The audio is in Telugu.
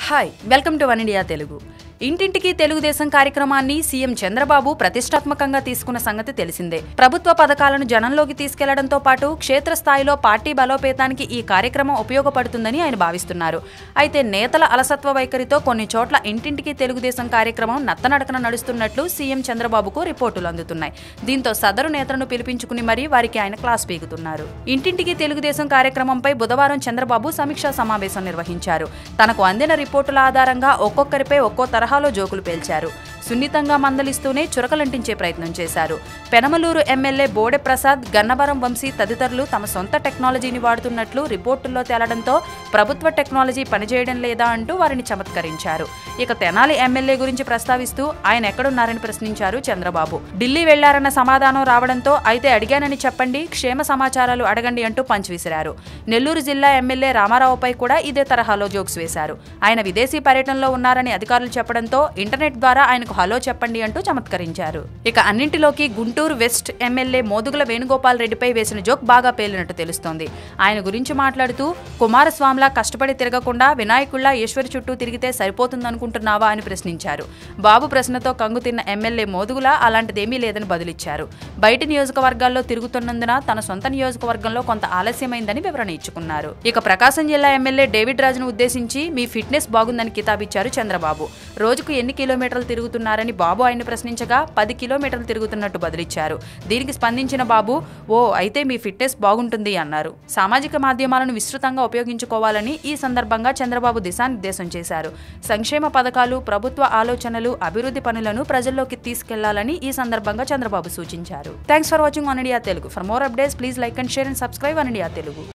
hi welcome to one India Telugu ఇంటింటికి తెలుగుదేశం కార్యక్రమాన్ని సీఎం చంద్రబాబు ప్రతిష్టాత్మకంగా తీసుకున్న సంగతి తెలిసిందే ప్రభుత్వ పథకాలను జనంలోకి తీసుకెళ్లడంతో పాటు క్షేత్రస్థాయిలో పార్టీ బలోపేతానికి ఈ కార్యక్రమం ఉపయోగపడుతుందని ఆయన భావిస్తున్నారు అయితే నేతల అలసత్వ వైఖరితో కొన్ని చోట్ల ఇంటింటికి తెలుగుదేశం కార్యక్రమం నత్తనడకన నడుస్తున్నట్లు సీఎం చంద్రబాబుకు రిపోర్టులు అందుతున్నాయి దీంతో సదరు నేతలను పిలిపించుకుని మరీ వారికి ఆయన క్లాస్ పీకుతున్నారు ఇంటింటికి తెలుగుదేశం కార్యక్రమంపై బుధవారం చంద్రబాబు సమీక్షా సమావేశం నిర్వహించారు తనకు అందిన రిపోర్టుల ఆధారంగా ఒక్కొక్కరిపై ఒక్కో తరహాలో జోకులు పేల్చారు సున్నితంగా మందలిస్తూనే చురకలంటించే ప్రయత్నం చేశారు పెనమలూరు ఎమ్మెల్యే బోడె ప్రసాద్ గన్నవరం వంశీ తదితరులు తమ సొంత టెక్నాలజీని వాడుతున్నట్లు రిపోర్టుల్లో తేలడంతో ప్రభుత్వ టెక్నాలజీ పనిచేయడం లేదా అంటూ వారిని చమత్కరించారు ఇక తెనాలి ఎమ్మెల్యే గురించి ప్రస్తావిస్తూ ఆయన ఎక్కడున్నారని ప్రశ్నించారు చంద్రబాబు ఢిల్లీ వెళ్లారన్న సమాధానం రావడంతో అయితే అడిగానని చెప్పండి క్షేమ సమాచారాలు అడగండి అంటూ పంచి విసిరారు నెల్లూరు జిల్లా ఎమ్మెల్యే రామారావుపై కూడా ఇదే తరహాలో జోక్స్ వేశారు ఆయన విదేశీ పర్యటనలో ఉన్నారని అధికారులు చెప్పడంతో ఇంటర్నెట్ ద్వారా ఆయనకు హలో చెప్పండి అంటూ చమత్కరించారు ఇక అన్నింటిలోకి గుంటూరు వెస్ట్ ఎమ్మెల్యే మోదుగుల వేణుగోపాల్ రెడ్డిపై వేసిన జోక్ బాగా పేలినట్టు తెలుస్తోంది ఆయన గురించి మాట్లాడుతూ కుమారస్వామిలా కష్టపడి తిరగకుండా వినాయకుళ్ళ ఈశ్వరి చుట్టూ తిరిగితే సరిపోతుందనుకుంటున్నావా అని ప్రశ్నించారు బాబు ప్రశ్నతో కంగు తిన్న ఎమ్మెల్యే మోదుగుల అలాంటిదేమీ లేదని బదులిచ్చారు బయటి నియోజకవర్గాల్లో తిరుగుతున్నందున తన సొంత నియోజకవర్గంలో కొంత ఆలస్యమైందని వివరణ ఇచ్చుకున్నారు ఇక ప్రకాశం జిల్లా ఎమ్మెల్యే డేవిడ్ రాజును ఉద్దేశించి మీ ఫిట్నెస్ బాగుందని కితాబిచ్చారు చంద్రబాబు రోజుకు ఎన్ని కిలోమీటర్లు తిరుగుతున్నారని బాబు ఆయన్ని ప్రశ్నించగా పది కిలోమీటర్లు తిరుగుతున్నట్టు బదిలిచ్చారు దీనికి స్పందించిన బాబు ఓ అయితే మీ ఫిట్నెస్ బాగుంటుంది అన్నారు సామాజిక మాధ్యమాలను విస్తృతంగా ఉపయోగించుకోవాలని ఈ సందర్భంగా చంద్రబాబు దిశానిర్దేశం చేశారు సంక్షేమ పథకాలు ప్రభుత్వ ఆలోచనలు అభివృద్ధి పనులను ప్రజల్లోకి తీసుకెళ్లాలని ఈ సందర్భంగా చంద్రబాబు సూచించారు thanks for watching one India Telugu for more updates please like and share and subscribe one India Telugu